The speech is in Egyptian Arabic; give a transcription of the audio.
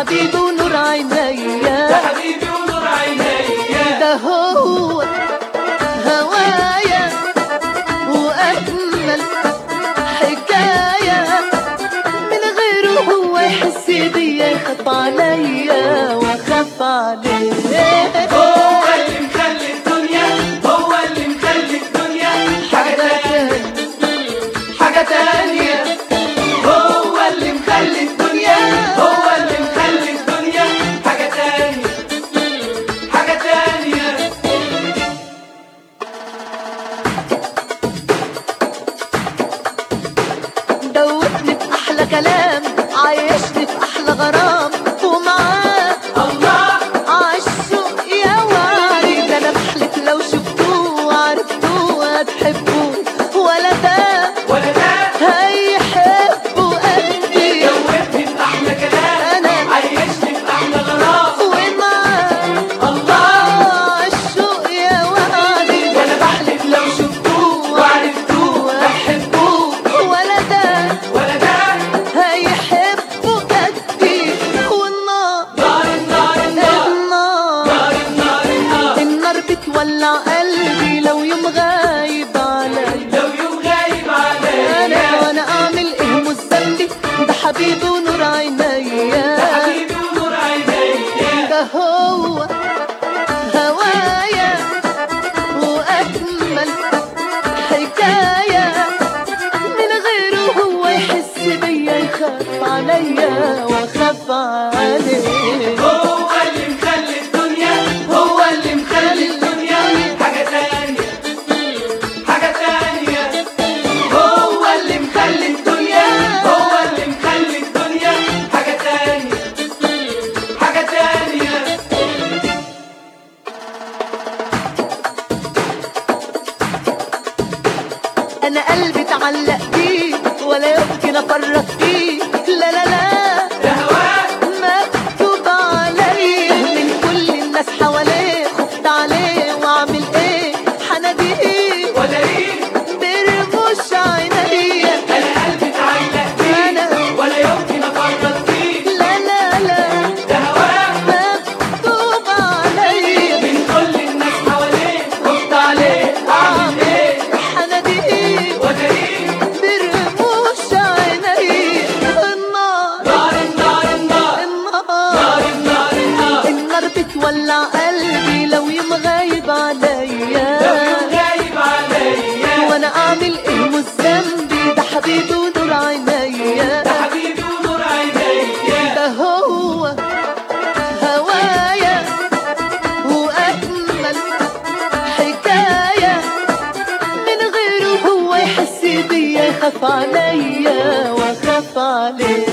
حبيبي ونور عينيا ده حبيبي ونور عينيا ده هو هوايا وأجمل حكاية من غيره هو يحس بيا يخاف عليا وأخاف عليه هو اللي مخلي الدنيا هو اللي مخلي الدنيا حاجة تانية حاجة تانية هو اللي مخلي الدنيا هو اللي مخلي الدنيا حاجة تانية حاجة تانية دوتني في أحلى كلام عايشني في أحلى غرام ومعاه الله عالشوق يا وعري ده انا بحلف لو شفتوه وعرفتوه هتحبوه ولا ده ولا ده هيحبوا قلبي جوبني في أحلى كلام أنا. عيشني في أحلى غرام ومعاه الله عالشوق يا وعري ده انا بحلف لو شفتوه وعرفتوه هتحبوه ولا ده ولا ده هيحبوا قلبي والنار نار النار النار النار نار النار النار النار بتولع قلبي لو يوم غايب عليا لو يوم غايب انا عليا وانا اعمل ايه مش ذنبي ده حبيبي ونور عينيا ده حبيبي ونور عينيا ده هو هوايا واجمل حكايه من غيره هو يحس بيا يخاف عليا واخاف عليه هو اللي مخلي الدنيا هو اللي مخلي الدنيا حاجة تانية حاجة تانية هو اللي مخلي الدنيا هو اللي مخلي الدنيا حاجة تانية حاجة تانية انا قلبي اتعلق بيه ولا يمكن افرق فيه لا لا لا ده هواك مكتوب عليه من كل الناس حواليه خفت عليه واعمل ايه حناديه ولا ايه برموش عينيا انا قلبي اتعلق بيه أنا. ولا يمكن افرط فيه لا لا لا ده هواك مكتوب عليه من كل الناس حواليه خفت عليه اعمل ايه حناديه ولا ايه برموش عينيا النار نار النار النار النار نار النار النار النار بتولع قلبي لو يوم غايب لو عليا يوم غايب عليا وانا اعمل ايه مش ذنبي ده حبيبي ونور عينيا ده حبيبي ونور عينيا ده هو هوايا واجمل حكايه من غيره هو يحس بيا يخاف عليا واخاف عليه